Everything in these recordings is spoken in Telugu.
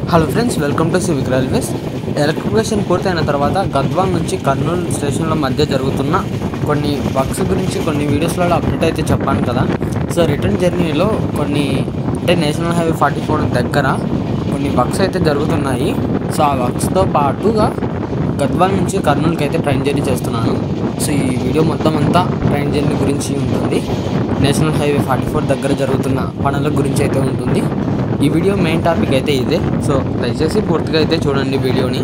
hello friends welcome to civic railways electrification పూర్తయిన తర్వాత గద్వాల్ నుంచి కర్నూలు స్టేషన్ల మధ్య జరుగుతున్న కొన్ని వర్క్స్ గురించి కొన్ని వీడియోస్లలో అప్డేట్ అయితే చెప్పాను కదా సో రిటర్న్ జర్నీలో కొన్ని అంటే నేషనల్ హైవే ఫార్టీ ఫోర్ దగ్గర కొన్ని వర్క్స్ అయితే జరుగుతున్నాయి సో ఆ వర్క్స్తో పాటుగా గద్వాల్ నుంచి కర్నూలుకి అయితే ట్రైన్ జర్నీ చేస్తున్నాను సో ఈ వీడియో మొత్తం అంతా ట్రైన్ జర్నీ గురించి ఉంటుంది నేషనల్ హైవే ఫార్టీ ఫోర్ దగ్గర జరుగుతున్న పనుల గురించి అయితే ఉంటుంది ఈ వీడియో మెయిన్ టాపిక్ అయితే ఇదే సో దయచేసి పూర్తిగా అయితే చూడండి వీడియోని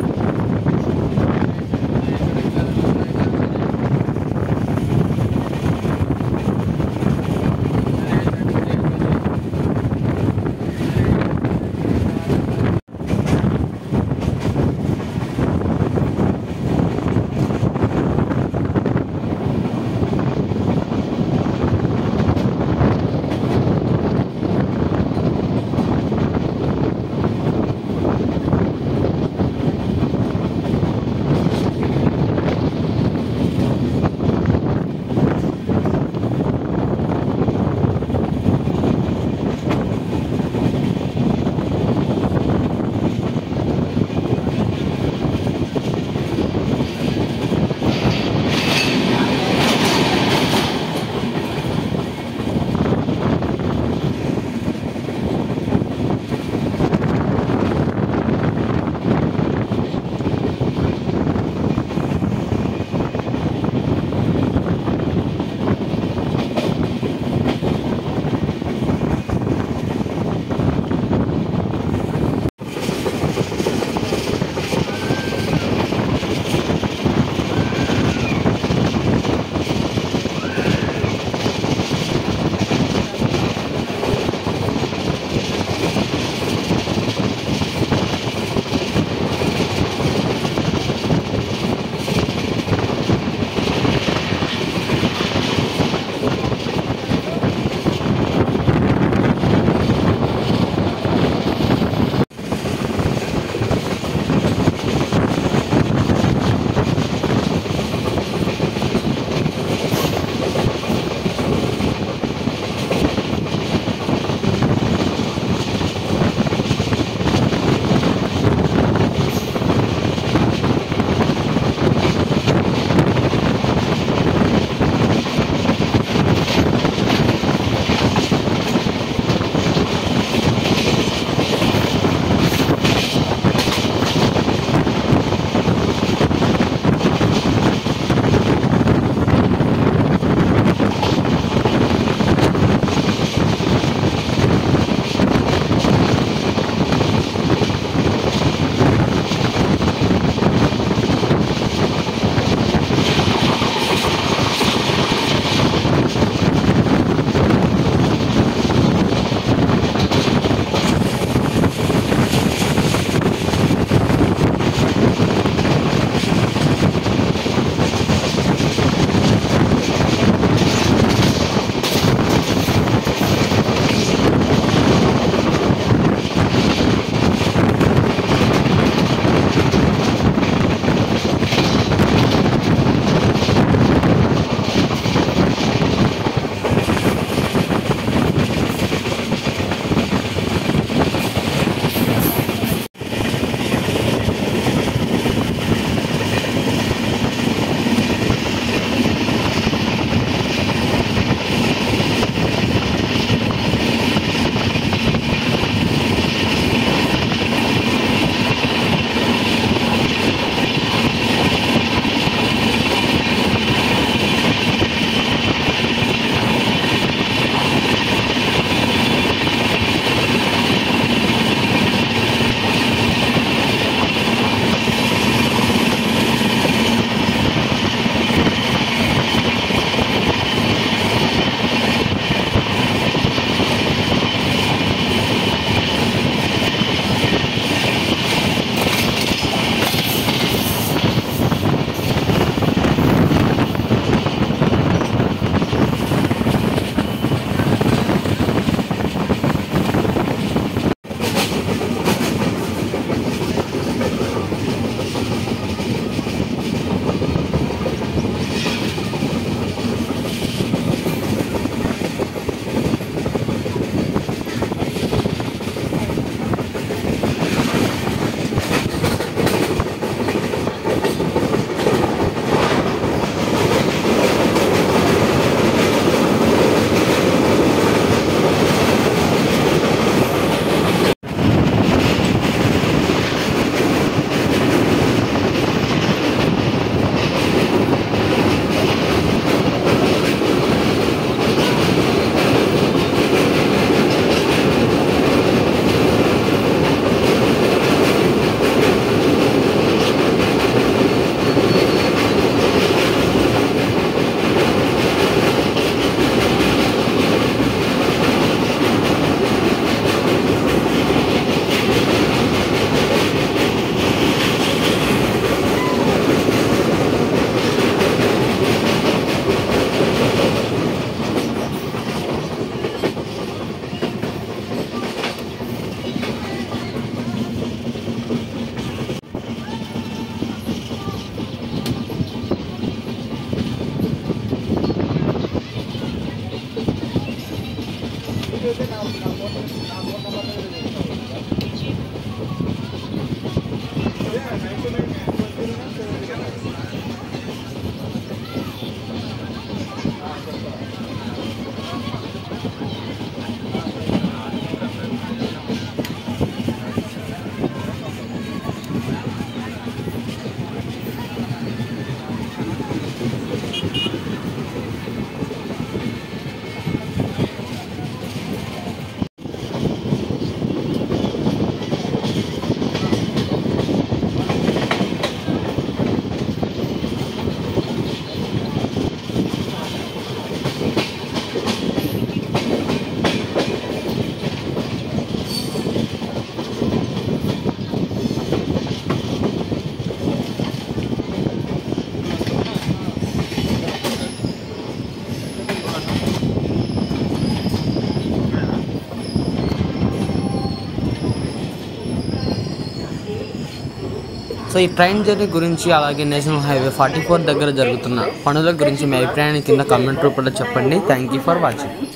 సో ఈ ట్రైన్ జర్నీ గురించి అలాగే నేషనల్ హైవే ఫార్టీ ఫోర్ దగ్గర జరుగుతున్న పనుల గురించి మీ అభిప్రాయాన్ని కింద కామెంట్ రూపంలో చెప్పండి థ్యాంక్ యూ ఫర్ వాచింగ్